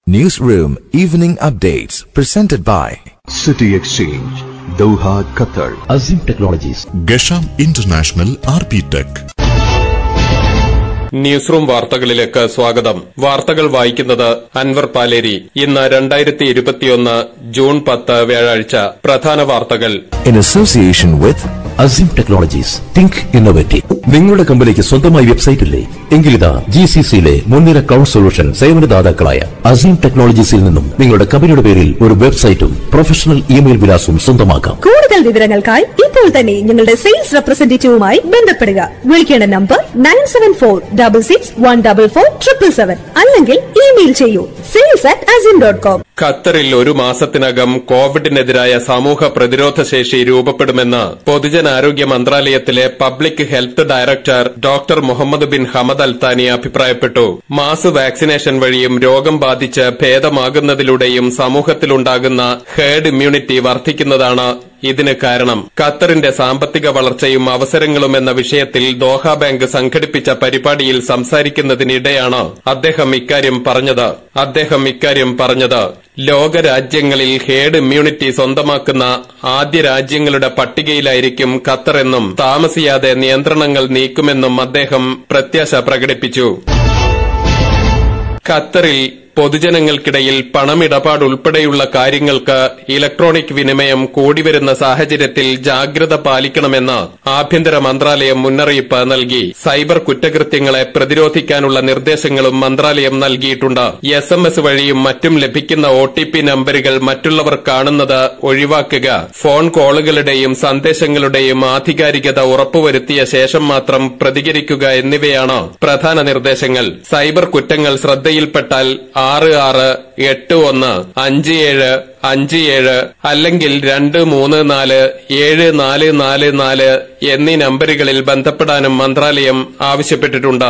Newsroom Evening Updates presented by City Exchange, Doha, Qatar. Azim Technologies. ഗഷാം international R P tech news room വാർത്തകളിലേക്ക് സ്വാഗതം വാർത്തകൾ വായിക്കുന്നത് അൻവർ പാലേരി ഇന്ന് രണ്ടായിരത്തി ഇരുപത്തിയൊന്ന് ജൂൺ പത്ത് വ്യാഴാഴ്ച പ്രധാന വാർത്തകൾ in association with Azim Technologies. Think innovative. നിങ്ങളുടെ കമ്പനിക്ക് സ്വന്തമായി വെബ്സൈറ്റ് ഇല്ലേ എങ്കിലിതാ ജി സി സിയിലെ മുൻനിര ക്ലൗഡ് സൊല്യൂഷൻ സേവനദാതാക്കളായ അസീം ടെക്നോളജീസിൽ നിന്നും നിങ്ങളുടെ കമ്പനിയുടെ പേരിൽ ഒരു വെബ്സൈറ്റും പ്രൊഫഷണൽ ഇമെയിൽ വിലാസവും സ്വന്തമാക്കാം കൂടുതൽ വിവരങ്ങൾക്കായി ഇപ്പോൾ തന്നെ ഞങ്ങളുടെ സെയിൽസ് റെപ്രസെന്റേറ്റീവുമായി ബന്ധപ്പെടുക വിളിക്കേണ്ട number nine seven four double six one double four triple seven അല്ലെങ്കിൽ ഇമെയിൽ ചെയ്യൂ sales at azim dot com ഖത്തറിൽ ഒരു മാസത്തിനകം കോവിഡിനെതിരായ സമൂഹ പ്രതിരോധ ശേഷി രൂപപ്പെടുമെന്ന് പൊതുജനാരോഗ്യ മന്ത്രാലയത്തിലെ public health director doctor Muhammad bin Hamad Al Thani അഭിപ്രായപ്പെട്ടു മാസ് വാക്സിനേഷൻ വഴിയും രോഗം ബാധിച്ച് ഭേദമാകുന്നതിലൂടെയും സമൂഹത്തിലുണ്ടാകുന്ന ഹേർഡ് ഇമ്മ്യൂണിറ്റി വർദ്ധിക്കുന്നതാണ് ഇതിന് കാരണം ഖത്തറിന്റെ സാമ്പത്തിക വളർച്ചയും അവസരങ്ങളും എന്ന വിഷയത്തിൽ ദോഹ ബാങ്ക് സംഘടിപ്പിച്ച പരിപാടിയിൽ സംസാരിക്കുന്നതിനിടെയാണ് അദ്ദേഹം ഇക്കാര്യം പറഞ്ഞത് അദ്ദേഹം ഇക്കാര്യം പറഞ്ഞത് ലോകരാജ്യങ്ങളിൽ ഹേർഡ് ഇമ്മ്യൂണിറ്റി സ്വന്തമാക്കുന്ന ആദ്യ രാജ്യങ്ങളുടെ പട്ടികയിലായിരിക്കും ഖത്തർ എന്നും താമസിയാതെ നിയന്ത്രണങ്ങൾ നീക്കുമെന്നും അദ്ദേഹം പ്രത്യാശ പ്രകടിപ്പിച്ചു ഖത്തറിൽ പൊതുജനങ്ങൾക്കിടയിൽ പണമിടപാട് ഉൾപ്പെടെയുള്ള കാര്യങ്ങൾക്ക് ഇലക്ട്രോണിക് വിനിമയം കൂടിവരുന്ന സാഹചര്യത്തിൽ ജാഗ്രത പാലിക്കണമെന്ന് ആഭ്യന്തര മന്ത്രാലയം മുന്നറിയിപ്പ് നൽകി സൈബർ കുറ്റകൃത്യങ്ങളെ പ്രതിരോധിക്കാനുള്ള നിർദ്ദേശങ്ങളും മന്ത്രാലയം നൽകിയിട്ടുണ്ട് എസ് എം എസ് വഴിയും മറ്റും ലഭിക്കുന്ന ഒ ടി പി നമ്പരുകൾ മറ്റുള്ളവർ കാണുന്നത് ഒഴിവാക്കുക ഫോൺ കോളുകളുടെയും സന്ദേശങ്ങളുടെയും ആധികാരികത ഉറപ്പുവരുത്തിയ ശേഷം മാത്രം പ്രതികരിക്കുക എന്നിവയാണ് പ്രധാന നിർദ്ദേശങ്ങൾ സൈബർ കുറ്റങ്ങൾ ശ്രദ്ധയിൽപ്പെട്ടാൽ ആറ് ആറ് എട്ട് ഒന്ന് അഞ്ച് ഏഴ് അഞ്ച് ഏഴ് അല്ലെങ്കിൽ രണ്ട് മൂന്ന് നാല് ഏഴ് നാല് നാല് നാല് എന്നീ നമ്പറുകളിൽ ബന്ധപ്പെടാനും മന്ത്രാലയം ആവശ്യപ്പെട്ടിട്ടുണ്ട്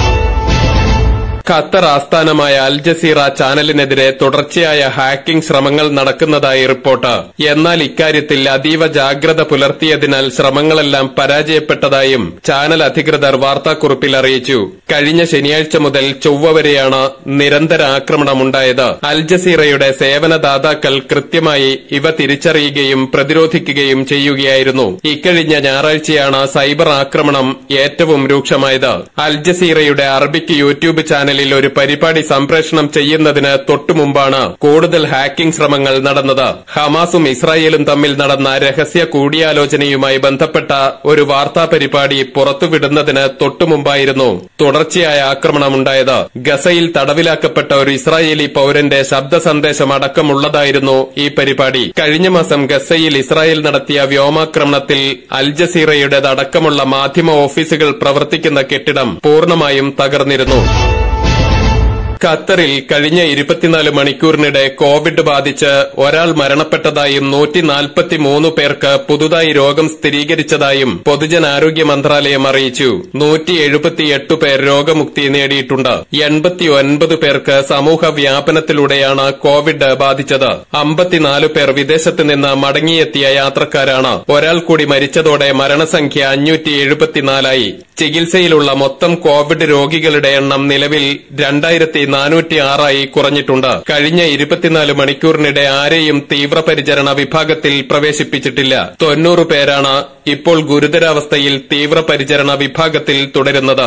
ഖത്തർ ആസ്ഥാനമായ അൽ ജസീറ ചാനലിനെതിരെ തുടർച്ചയായ ഹാക്കിംഗ് ശ്രമങ്ങൾ നടക്കുന്നതായി റിപ്പോർട്ട് എന്നാൽ ഇക്കാര്യത്തിൽ അതീവ ജാഗ്രത പുലർത്തിയതിനാൽ ശ്രമങ്ങളെല്ലാം പരാജയപ്പെട്ടതായും ചാനൽ അധികൃതർ വാർത്താക്കുറിപ്പിൽ അറിയിച്ചു കഴിഞ്ഞ ശനിയാഴ്ച മുതൽ ചൊവ്വ വരെയാണ് നിരന്തര ആക്രമണമുണ്ടായത് അൽ ജസീറയുടെ സേവനദാതാക്കൾ കൃത്യമായി ഇവ തിരിച്ചറിയുകയും പ്രതിരോധിക്കുകയും ചെയ്യുകയായിരുന്നു ഇക്കഴിഞ്ഞ ഞായറാഴ്ചയാണ് സൈബർ ആക്രമണം ഏറ്റവും രൂക്ഷമായത് അൽ ജസീറയുടെ അറബിക് യൂട്യൂബ് ചാനലിൽ ഒരു പരിപാടി സംപ്രേഷണം ചെയ്യുന്നതിന് തൊട്ടുമുമ്പാണ് കൂടുതൽ ഹാക്കിംഗ് ശ്രമങ്ങൾ നടന്നത് ഹമാസും ഇസ്രായേലും തമ്മിൽ നടന്ന രഹസ്യ കൂടിയാലോചനയുമായി ബന്ധപ്പെട്ട ഒരു വാർത്താ പരിപാടി പുറത്തുവിടുന്നതിന് തൊട്ടുമുമ്പായിരുന്നു തുടർച്ചയായ ആക്രമണമുണ്ടായത് ഗസയിൽ തടവിലാക്കപ്പെട്ട ഒരു ഇസ്രായേലി പൌരന്റെ ശബ്ദ സന്ദേശം അടക്കമുള്ളതായിരുന്നു ഈ പരിപാടി കഴിഞ്ഞ മാസം ഗസയിൽ ഇസ്രായേൽ നടത്തിയ വ്യോമാക്രമണത്തിൽ അൽ ജസീറയുടേതടക്കമുള്ള മാധ്യമ ഓഫീസുകൾ പ്രവർത്തിക്കുന്ന കെട്ടിടം പൂർണ്ണമായും തകർന്നിരുന്നു ഖത്തറിൽ കഴിഞ്ഞ ഇരുപത്തിനാല് മണിക്കൂറിനിടെ കോവിഡ് ബാധിച്ച് ഒരാൾ മരണപ്പെട്ടതായും നൂറ്റി നാൽപ്പത്തിമൂന്ന് പേർക്ക് പുതുതായി രോഗം സ്ഥിരീകരിച്ചതായും പൊതുജനാരോഗ്യ മന്ത്രാലയം അറിയിച്ചു നൂറ്റി എഴുപത്തിയെട്ട് പേർ രോഗമുക്തി നേടിയിട്ടുണ്ട് എൺപത്തിയൊൻപത് പേർക്ക് സമൂഹ വ്യാപനത്തിലൂടെയാണ് കോവിഡ് ബാധിച്ചത് അമ്പത്തിനാല് പേർ വിദേശത്ത് നിന്ന് മടങ്ങിയെത്തിയ യാത്രക്കാരാണ് ഒരാൾ കൂടി മരിച്ചതോടെ മരണസംഖ്യ അഞ്ഞൂറ്റി എഴുപത്തിനാലായി ചികിത്സയിലുള്ള മൊത്തം കോവിഡ് രോഗികളുടെ എണ്ണം നിലവിൽ രണ്ടായിരത്തി നാനൂറ്റി ആറായി കുറഞ്ഞിട്ടുണ്ട് കഴിഞ്ഞ ഇരുപത്തിനാല് മണിക്കൂറിനിടെ ആരെയും തീവ്രപരിചരണ വിഭാഗത്തിൽ പ്രവേശിപ്പിച്ചിട്ടില്ല തൊണ്ണൂറ് പേരാണ് ഇപ്പോൾ ഗുരുതരാവസ്ഥയിൽ തീവ്രപരിചരണ വിഭാഗത്തിൽ തുടരുന്നത്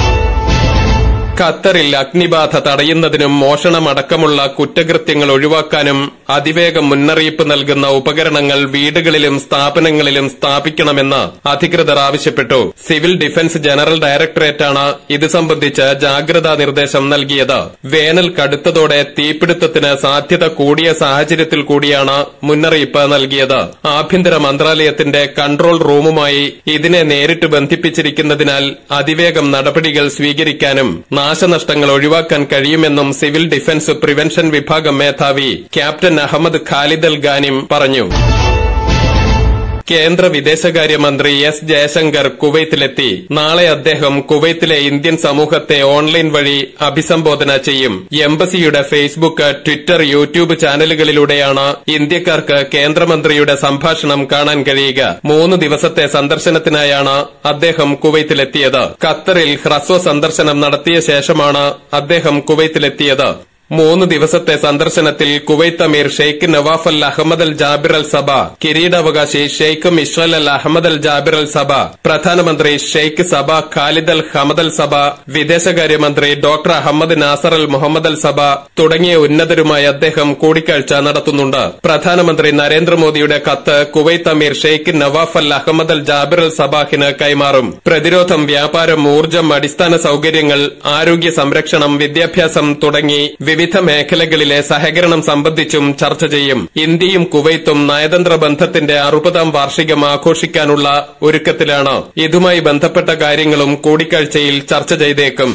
ഖത്തറിൽ അഗ്നിബാധ തടയുന്നതിനും മോഷണമടക്കമുള്ള കുറ്റകൃത്യങ്ങൾ ഒഴിവാക്കാനും അതിവേഗം മുന്നറിയിപ്പ് നൽകുന്ന ഉപകരണങ്ങൾ വീടുകളിലും സ്ഥാപനങ്ങളിലും സ്ഥാപിക്കണമെന്ന് അധികൃതർ ആവശ്യപ്പെട്ടു സിവിൽ ഡിഫൻസ് ജനറൽ ഡയറക്ടറേറ്റാണ് ഇത് സംബന്ധിച്ച് ജാഗ്രതാ നിർദ്ദേശം നൽകിയത് വേനൽ കടുത്തതോടെ തീപിടുത്തത്തിന് സാധ്യത കൂടിയ സാഹചര്യത്തിൽ കൂടിയാണ് മുന്നറിയിപ്പ് നൽകിയത് ആഭ്യന്തര മന്ത്രാലയത്തിന്റെ കൺട്രോൾ റൂമുമായി ഇതിനെ നേരിട്ട് ബന്ധിപ്പിച്ചിരിക്കുന്നതിനാൽ അതിവേഗം നടപടികൾ സ്വീകരിക്കാനും നാശനഷ്ടങ്ങൾ ഒഴിവാക്കാൻ കഴിയുമെന്നും സിവിൽ ഡിഫൻസ് പ്രിവെൻഷൻ വിഭാഗം മേധാവി captain Ahmed Khalid Al Ghanim പറഞ്ഞു കേന്ദ്ര വിദേശകാര്യമന്ത്രി എസ് ജയശങ്കർ കുവൈത്തിലെത്തി നാളെ അദ്ദേഹം കുവൈത്തിലെ ഇന്ത്യൻ സമൂഹത്തെ ഓൺലൈൻ വഴി അഭിസംബോധന ചെയ്യും എംബസിയുടെ ഫേസ്ബുക്ക് ട്വിറ്റർ യൂട്യൂബ് ചാനലുകളിലൂടെയാണ് ഇന്ത്യക്കാർക്ക് കേന്ദ്രമന്ത്രിയുടെ സംഭാഷണം കാണാൻ കഴിയുക മൂന്ന് ദിവസത്തെ സന്ദർശനത്തിനായാണ് അദ്ദേഹം കുവൈത്തിലെത്തിയത് ഖത്തറിൽ ഹ്രസ്വ സന്ദർശനം നടത്തിയ ശേഷമാണ് അദ്ദേഹം കുവൈത്തിലെത്തിയത് മൂന്ന് ദിവസത്തെ സന്ദർശനത്തിൽ Kuwait Amir Sheikh Nawaf Al Ahmad Al Jaber Al Sabah കിരീടാവകാശി ഷെയ്ഖ് മിഷ്റൽ അൽ Ahmad Al Jaber Al Sabah പ്രധാനമന്ത്രി Sheikh Sabah Khalid Al Hamad Al Sabah വിദേശകാര്യമന്ത്രി doctor Ahmad Nasser Al Mohammad Al Sabah തുടങ്ങിയ ഉന്നതരുമായി അദ്ദേഹം കൂടിക്കാഴ്ച നടത്തുന്നുണ്ട് പ്രധാനമന്ത്രി നരേന്ദ്രമോദിയുടെ കത്ത് Kuwait Amir Sheikh Nawaf Al Ahmad Al Jaber Al സബാഹിന് കൈമാറും പ്രതിരോധം വ്യാപാരം ഊർജ്ജം അടിസ്ഥാന സൌകര്യങ്ങൾ ആരോഗ്യ സംരക്ഷണം വിദ്യാഭ്യാസം തുടങ്ങി വിവിധ മേഖലകളിലെ സഹകരണം സംബന്ധിച്ചും ചർച്ച ചെയ്യും ഇന്ത്യയും കുവൈത്തും നയതന്ത്ര ബന്ധത്തിന്റെ അറുപതാം വാർഷികം ആഘോഷിക്കാനുള്ള ഒരുക്കത്തിലാണ് ഇതുമായി ബന്ധപ്പെട്ട കാര്യങ്ങളും കൂടിക്കാഴ്ചയിൽ ചർച്ച ചെയ്തേക്കും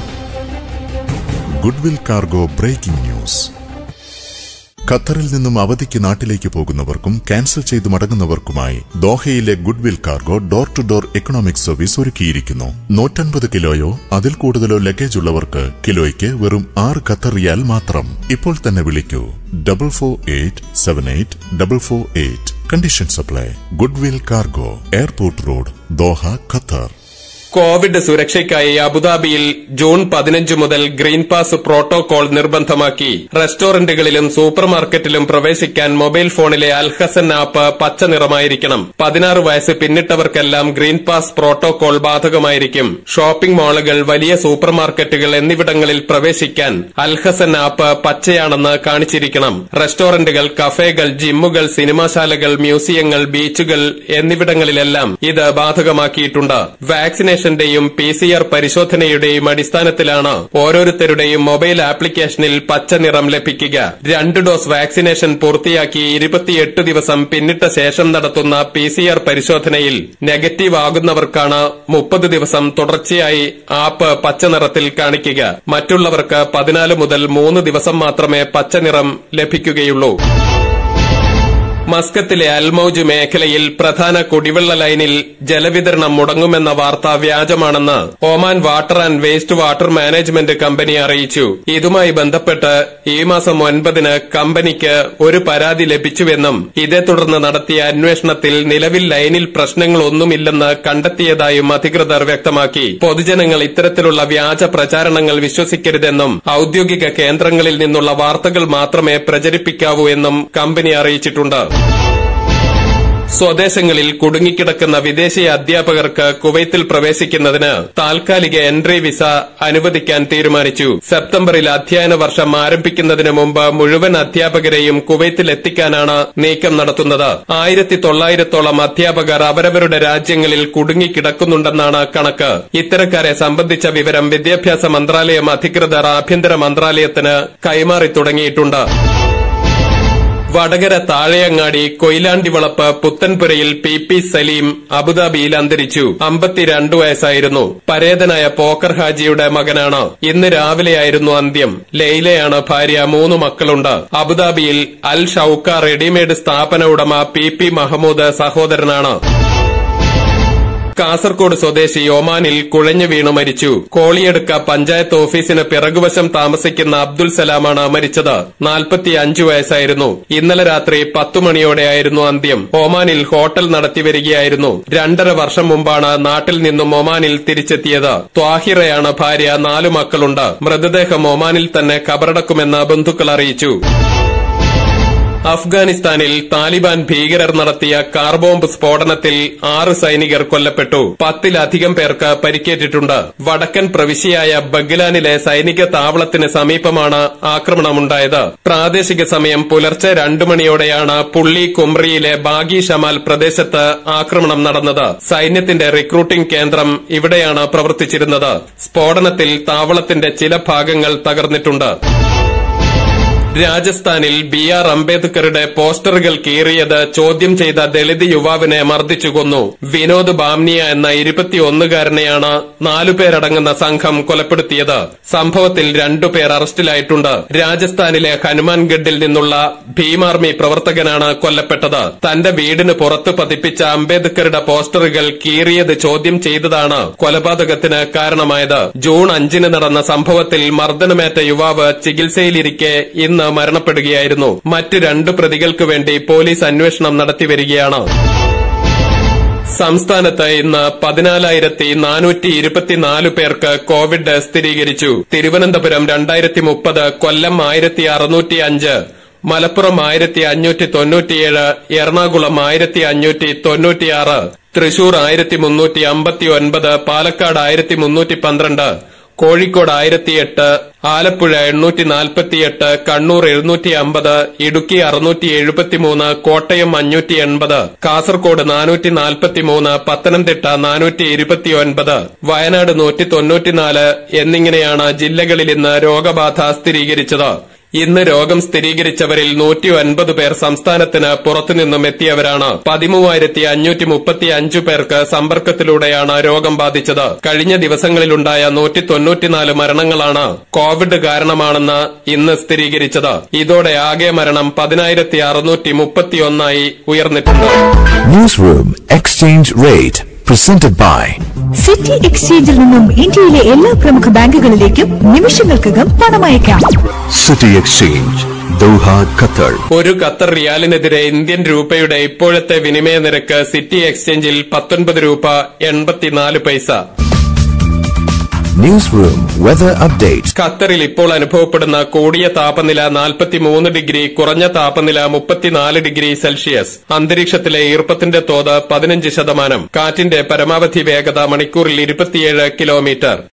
ഗുഡ്വിൽ കാർഗോ ബ്രേക്കിംഗ് ന്യൂസ് ഖത്തറിൽ നിന്നും അവധിക്ക് നാട്ടിലേക്ക് പോകുന്നവർക്കും ക്യാൻസൽ ചെയ്ത് മടങ്ങുന്നവർക്കുമായി ദോഹയിലെ goodwill cargo door to door economic service ഒരുക്കിയിരിക്കുന്നു നൂറ്റൻപത് കിലോയോ അതിൽ കൂടുതലോ ലഗേജ് ഉള്ളവർക്ക് കിലോയ്ക്ക് വെറും ആറ് ഖത്തർ റിയാൽ മാത്രം ഇപ്പോൾ തന്നെ വിളിക്കൂ double four eight seven eight double four eight condition supply goodwill cargo airport road Doha Qatar Covid സുരക്ഷയ്ക്കായി അബുദാബിയിൽ ജൂൺ പതിനഞ്ച് മുതൽ ഗ്രീൻ പാസ് പ്രോട്ടോകോൾ നിർബന്ധമാക്കി റെസ്റ്റോറന്റുകളിലും സൂപ്പർ മാർക്കറ്റിലും പ്രവേശിക്കാൻ മൊബൈൽ ഫോണിലെ അൽഹസൻ ആപ്പ് പച്ച നിറമായിരിക്കണം പതിനാറ് വയസ്സ് പിന്നിട്ടവർക്കെല്ലാം ഗ്രീൻ പാസ് പ്രോട്ടോകോൾ ബാധകമായിരിക്കും ഷോപ്പിംഗ് മാളുകൾ വലിയ സൂപ്പർ മാർക്കറ്റുകൾ എന്നിവിടങ്ങളിൽ പ്രവേശിക്കാൻ അൽഹസൻ ആപ്പ് പച്ചയാണെന്ന് കാണിച്ചിരിക്കണം റെസ്റ്റോറന്റുകൾ കഫേകൾ ജിമ്മുകൾ സിനിമാശാലകൾ മ്യൂസിയങ്ങൾ ബീച്ചുകൾ എന്നിവിടങ്ങളിലെല്ലാം ഇത് ബാധകമാക്കിയിട്ടുണ്ട് വാക്സിനേഷന്റെയും പി സി ആർ പരിശോധനയുടെയും അടിസ്ഥാനത്തിലാണ് ഓരോരുത്തരുടെയും മൊബൈൽ ആപ്ലിക്കേഷനിൽ പച്ച നിറം ലഭിക്കുക രണ്ട് ഡോസ് വാക്സിനേഷൻ പൂർത്തിയാക്കി ഇരുപത്തിയെട്ട് ദിവസം പിന്നിട്ട ശേഷം നടത്തുന്ന പി സി ആർ പരിശോധനയിൽ നെഗറ്റീവ് ആകുന്നവർക്കാണ് മുപ്പത് ദിവസം തുടർച്ചയായി ആപ്പ് പച്ച നിറത്തിൽ കാണിക്കുക മറ്റുള്ളവർക്ക് പതിനാല് മുതൽ മൂന്ന് ദിവസം മാത്രമേ പച്ച നിറം ലഭിക്കുകയുള്ളൂ മസ്കത്തിലെ അൽമൌജ് മേഖലയിൽ പ്രധാന കുടിവെള്ള ലൈനിൽ ജലവിതരണം മുടങ്ങുമെന്ന വാർത്ത വ്യാജമാണെന്ന് Oman water and waste water management company അറിയിച്ചു ഇതുമായി ബന്ധപ്പെട്ട് ഈ മാസം ഒൻപതിന് കമ്പനിക്ക് ഒരു പരാതി ലഭിച്ചുവെന്നും ഇതേ തുടർന്ന് നടത്തിയ അന്വേഷണത്തിൽ നിലവിൽ ലൈനിൽ പ്രശ്നങ്ങളൊന്നുമില്ലെന്ന് കണ്ടെത്തിയതായും അധികൃതർ വ്യക്തമാക്കി പൊതുജനങ്ങൾ ഇത്തരത്തിലുള്ള വ്യാജ പ്രചാരണങ്ങൾ വിശ്വസിക്കരുതെന്നും ഔദ്യോഗിക കേന്ദ്രങ്ങളിൽ നിന്നുള്ള വാർത്തകൾ മാത്രമേ പ്രചരിപ്പിക്കാവൂ എന്നും കമ്പനി അറിയിച്ചിട്ടുണ്ട് സ്വദേശങ്ങളിൽ കുടുങ്ങിക്കിടക്കുന്ന വിദേശീയ അധ്യാപകർക്ക് കുവൈത്തിൽ പ്രവേശിക്കുന്നതിന് താൽക്കാലിക എൻട്രി വിസ അനുവദിക്കാൻ തീരുമാനിച്ചു സെപ്റ്റംബറിൽ അധ്യയന വർഷം ആരംഭിക്കുന്നതിന് മുമ്പ് മുഴുവൻ അധ്യാപകരെയും കുവൈത്തിൽ എത്തിക്കാനാണ് നീക്കം നടത്തുന്നത് ആയിരത്തി തൊള്ളായിരത്തോളം അധ്യാപകർ അവരവരുടെ രാജ്യങ്ങളിൽ കുടുങ്ങിക്കിടക്കുന്നുണ്ടെന്നാണ് കണക്ക് ഇത്തരക്കാരെ സംബന്ധിച്ച വിവരം വിദ്യാഭ്യാസ മന്ത്രാലയം അധികൃതർ ആഭ്യന്തര മന്ത്രാലയത്തിന് കൈമാറി തുടങ്ങിയിട്ടുണ്ട് വടകര താഴെയങ്ങാടി കൊയിലാണ്ടി വളപ്പ് പുത്തൻപുരയിൽ പി പി സലീം അബുദാബിയിൽ അന്തരിച്ചു അമ്പത്തിരണ്ട് വയസ്സായിരുന്നു പരേതനായ പോക്കർ ഹാജിയുടെ മകനാണ് ഇന്ന് രാവിലെയായിരുന്നു അന്ത്യം ലൈലയാണ് ഭാര്യ മൂന്ന് മക്കളുണ്ട് അബുദാബിയിൽ അൽ ഷൌക്ക റെഡിമെയ്ഡ് സ്ഥാപന ഉടമ പി പി മഹമ്മൂദ് സഹോദരനാണ് കാസർകോട് സ്വദേശി ഒമാനിൽ കുഴഞ്ഞു വീണു മരിച്ചു കോളിയടുക്ക പഞ്ചായത്ത് ഓഫീസിന് പിറകുവശം താമസിക്കുന്ന അബ്ദുൽ സലാമാണ് മരിച്ചത് നാൽപ്പത്തിയഞ്ചു വയസ്സായിരുന്നു ഇന്നലെ രാത്രി പത്തു മണിയോടെയായിരുന്നു അന്ത്യം ഒമാനിൽ ഹോട്ടൽ നടത്തി വരികയായിരുന്നു രണ്ടര വർഷം മുമ്പാണ് നാട്ടിൽ നിന്നും ഒമാനിൽ തിരിച്ചെത്തിയത് ത്വാഹിറയാണ് ഭാര്യ നാലു മക്കളുണ്ട് മൃതദേഹം ഒമാനിൽ തന്നെ കബറടക്കുമെന്ന് ബന്ധുക്കൾ അറിയിച്ചു അഫ്ഗാനിസ്ഥാനിൽ താലിബാൻ ഭീകരർ നടത്തിയ കാർ ബോംബ് സ്ഫോടനത്തിൽ ആറ് സൈനികർ കൊല്ലപ്പെട്ടു പത്തിലധികം പേർക്ക് പരിക്കേറ്റിട്ടുണ്ട് വടക്കൻ പ്രവിശ്യയായ ബഗ്ലാനിലെ സൈനിക താവളത്തിന് സമീപമാണ് ആക്രമണമുണ്ടായത് പ്രാദേശിക സമയം പുലർച്ചെ രണ്ടു മണിയോടെയാണ് പുള്ളി കുമ്രിയിലെ ബാഗി ഷമാൽ പ്രദേശത്ത് ആക്രമണം നടന്നത് സൈന്യത്തിന്റെ റിക്രൂട്ടിംഗ് കേന്ദ്രം ഇവിടെയാണ് പ്രവർത്തിച്ചിരുന്നത് സ്ഫോടനത്തിൽ താവളത്തിന്റെ ചില ഭാഗങ്ങൾ തകർന്നിട്ടുണ്ട് രാജസ്ഥാനിൽ ബി ആർ അംബേദ്കറുടെ പോസ്റ്ററുകൾ കീറിയത് ചോദ്യം ചെയ്ത ദളിത് യുവാവിനെ മർദ്ദിച്ചു കൊന്നു വിനോദ് ബാംനിയ എന്ന ഇരുപത്തിയൊന്നുകാരനെയാണ് നാലുപേരടങ്ങുന്ന സംഘം കൊലപ്പെടുത്തിയത് സംഭവത്തിൽ രണ്ടുപേർ അറസ്റ്റിലായിട്ടുണ്ട് രാജസ്ഥാനിലെ ഹനുമാൻഗഡിൽ നിന്നുള്ള ഭീമാർമി പ്രവർത്തകനാണ് കൊല്ലപ്പെട്ടത് തന്റെ വീടിന് പുറത്ത് പതിപ്പിച്ച അംബേദ്കറുടെ പോസ്റ്ററുകൾ കീറിയത് ചോദ്യം ചെയ്തതാണ് കൊലപാതകത്തിന് കാരണമായത് ജൂൺ അഞ്ചിന് നടന്ന സംഭവത്തിൽ മർദ്ദനമേറ്റ യുവാവ് ചികിത്സയിലിരിക്കെ ഇന്ന് മരണപ്പെടുകയായിരുന്നു മറ്റ് രണ്ട് പ്രതികൾക്ക് വേണ്ടി പോലീസ് അന്വേഷണം നടത്തിവരികയാണ് സംസ്ഥാനത്ത് ഇന്ന് പതിനാലായിരത്തി നാനൂറ്റി ഇരുപത്തിനാല് പേർക്ക് കോവിഡ് സ്ഥിരീകരിച്ചു തിരുവനന്തപുരം രണ്ടായിരത്തി മുപ്പത് കൊല്ലം ആയിരത്തി അറുന്നൂറ്റി അഞ്ച് മലപ്പുറം ആയിരത്തി അഞ്ഞൂറ്റി തൊണ്ണൂറ്റിയേഴ് എറണാകുളം ആയിരത്തി അഞ്ഞൂറ്റി തൊണ്ണൂറ്റിയാറ് തൃശൂർ ആയിരത്തി മുന്നൂറ്റി അമ്പത്തി ഒൻപത് പാലക്കാട് ആയിരത്തി മുന്നൂറ്റി പന്ത്രണ്ട് കോഴിക്കോട് ആയിരത്തി എട്ട് ആലപ്പുഴ എണ്ണൂറ്റി നാൽപ്പത്തിയെട്ട് കണ്ണൂർ എഴുന്നൂറ്റി അമ്പത് ഇടുക്കി അറുന്നൂറ്റി എഴുപത്തിമൂന്ന് കോട്ടയം അഞ്ഞൂറ്റി എൺപത് കാസർകോട് നാനൂറ്റി നാൽപ്പത്തിമൂന്ന് പത്തനംതിട്ട നാനൂറ്റി ഇരുപത്തിയൊൻപത് വയനാട് നൂറ്റി തൊണ്ണൂറ്റിനാല് എന്നിങ്ങനെയാണ് ജില്ലകളിൽ ഇന്ന് രോഗബാധ സ്ഥിരീകരിച്ചത് ഇന്ന് രോഗം സ്ഥിരീകരിച്ചവരിൽ നൂറ്റി ഒൻപത് പേർ സംസ്ഥാനത്തിന് പുറത്തുനിന്നും എത്തിയവരാണ് പതിമൂവായിരത്തി അഞ്ഞൂറ്റി മുപ്പത്തി അഞ്ചു പേർക്ക് സമ്പർക്കത്തിലൂടെയാണ് രോഗം ബാധിച്ചത് കഴിഞ്ഞ ദിവസങ്ങളിലുണ്ടായ നൂറ്റി തൊണ്ണൂറ്റിനാല് മരണങ്ങളാണ് കോവിഡ് കാരണമാണെന്ന് ഇന്ന് സ്ഥിരീകരിച്ചത് ഇതോടെ ആകെ മരണം പതിനായിരത്തി അറുന്നൂറ്റി മുപ്പത്തിയൊന്നായി ഉയർന്നിട്ടുണ്ട് Newsroom Exchange Rate presented by city എക്സ്ചേഞ്ചിൽ നിന്നും ഇന്ത്യയിലെ എല്ലാ പ്രമുഖ ബാങ്കുകളിലേക്കും നിമിഷങ്ങൾക്കകം പണമയക്കാം City Exchange, Doha, Qatar. ഒരു ഖത്തർ റിയാലിനെതിരെ ഇന്ത്യൻ രൂപയുടെ ഇപ്പോഴത്തെ വിനിമയ നിരക്ക് സിറ്റി എക്സ്ചേഞ്ചിൽ പത്തൊൻപത് രൂപ എൺപത്തിനാല് പൈസ Newsroom Weather Update. ഖത്തറിൽ ഇപ്പോൾ അനുഭവപ്പെടുന്ന കൂടിയ താപനില 43 ഡിഗ്രി കുറഞ്ഞ താപനില മുപ്പത്തിനാല് ഡിഗ്രി സെൽഷ്യസ് അന്തരീക്ഷത്തിലെ ഈർപ്പത്തിന്റെ തോത് പതിനഞ്ച് ശതമാനം കാറ്റിന്റെ പരമാവധി വേഗത മണിക്കൂറിൽ ഇരുപത്തിയേഴ് കിലോമീറ്റർ